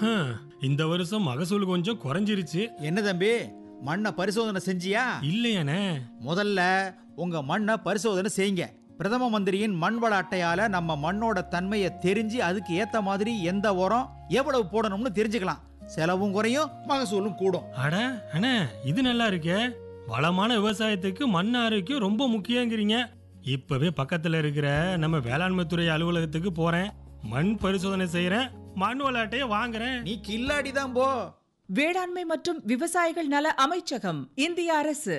ஹம், இந்த வருஷம் மகசூல் கொஞ்சம் குறைஞ்சிருச்சு என்ன தம்பி மண்ணை பரிசோதனை செஞ்சியா இல்லையானே முதல்ல உங்க மண்ணை பரிசோதனை செய்யுங்க பிரதம மந்திரியின் மண் வள அட்டையால நம்ம மண்ணோட தன்மையை தெரிஞ்சு அதுக்கு ஏத்த மாதிரி எந்த உரம் எவ்வளவு போடணும்னு தெரிஞ்சுக்கலாம் செலவும் குறையும் மகசூலும் கூடும் அட அண்ணே இது நல்லா இருக்கே வளமான விவசாயத்துக்கு மண் ஆரோக்கியம் ரொம்ப முக்கியங்கிறீங்க இப்பவே பக்கத்துல இருக்கிற நம்ம வேளாண்மை துறை அலுவலகத்துக்கு போறேன் மண் பரிசோதனை செய்யறேன் மண் விளையாட்டைய வாங்குறேன் நீ கில்லாடி தான் போ வேளாண்மை மற்றும் விவசாயிகள் நல அமைச்சகம் இந்திய அரசு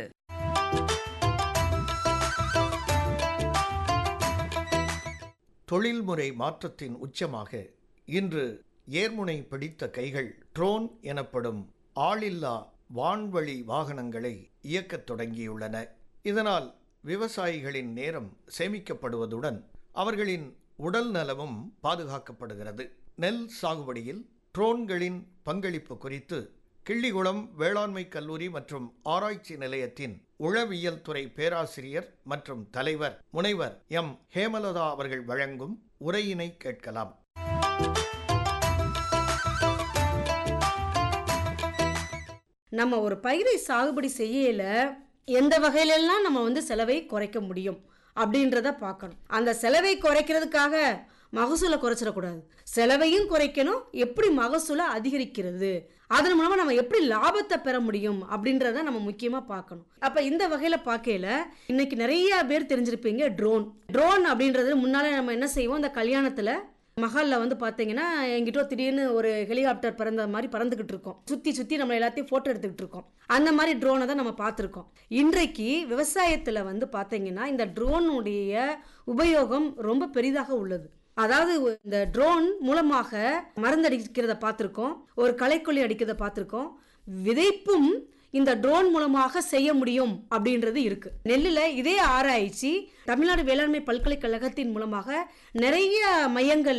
தொழில்முறை மாற்றத்தின் உச்சமாக இன்று ஏர்முனை பிடித்த கைகள் ட்ரோன் எனப்படும் ஆளில்லா வான்வழி வாகனங்களை இயக்கத் தொடங்கியுள்ளன இதனால் விவசாயிகளின் நேரம் சேமிக்கப்படுவதுடன் அவர்களின் உடல் நலமும் பாதுகாக்கப்படுகிறது நெல் சாகுபடியில் ட்ரோன்களின் பங்களிப்பு குறித்து கிள்ளிகுளம் வேளாண்மை கல்லூரி மற்றும் ஆராய்ச்சி நிலையத்தின் உழவியல் துறை பேராசிரியர் மற்றும் தலைவர் முனைவர் எம் ஹேமலதா அவர்கள் வழங்கும் உரையினை கேட்கலாம் நம்ம ஒரு பயிரை சாகுபடி செய்யல எந்த வகையிலெல்லாம் நம்ம வந்து செலவை குறைக்க முடியும் அப்படின்றத பார்க்கணும் அந்த செலவை குறைக்கிறதுக்காக மகசூலை குறைச்சிடக்கூடாது செலவையும் குறைக்கணும் எப்படி மகசூலை அதிகரிக்கிறது அதன் மூலமா நம்ம எப்படி லாபத்தை பெற முடியும் அப்படின்றத நம்ம முக்கியமா பார்க்கணும் அப்ப இந்த வகையில பார்க்கையில இன்னைக்கு நிறைய பேர் தெரிஞ்சிருப்பீங்க ட்ரோன் ட்ரோன் அப்படின்றது முன்னால நம்ம என்ன செய்வோம் இந்த கல்யாணத்துல மஹால்ல வந்து பாத்தீங்கன்னா எங்கிட்ட திடீர்னு ஒரு ஹெலிகாப்டர் பறந்த மாதிரி பறந்துகிட்டு இருக்கோம் சுத்தி சுத்தி நம்ம எல்லாத்தையும் போட்டோ எடுத்துக்கிட்டு இருக்கோம் அந்த மாதிரி ட்ரோனை தான் நம்ம பார்த்துருக்கோம் இன்றைக்கு விவசாயத்துல வந்து பாத்தீங்கன்னா இந்த ட்ரோனுடைய உபயோகம் ரொம்ப பெரிதாக உள்ளது அதாவது இந்த ட்ரோன் மூலமாக மருந்தடிக்கிறத பார்த்துருக்கோம் ஒரு களைக்கொல்லி அடிக்கிறத பார்த்துருக்கோம் விதைப்பும் இந்த ட்ரோன் மூலமாக செய்ய முடியும் அப்படின்றது இருக்கு நெல்லுல இதே ஆராய்ச்சி தமிழ்நாடு வேளாண்மை பல்கலைக்கழகத்தின் மூலமாக நிறைய மையங்கள்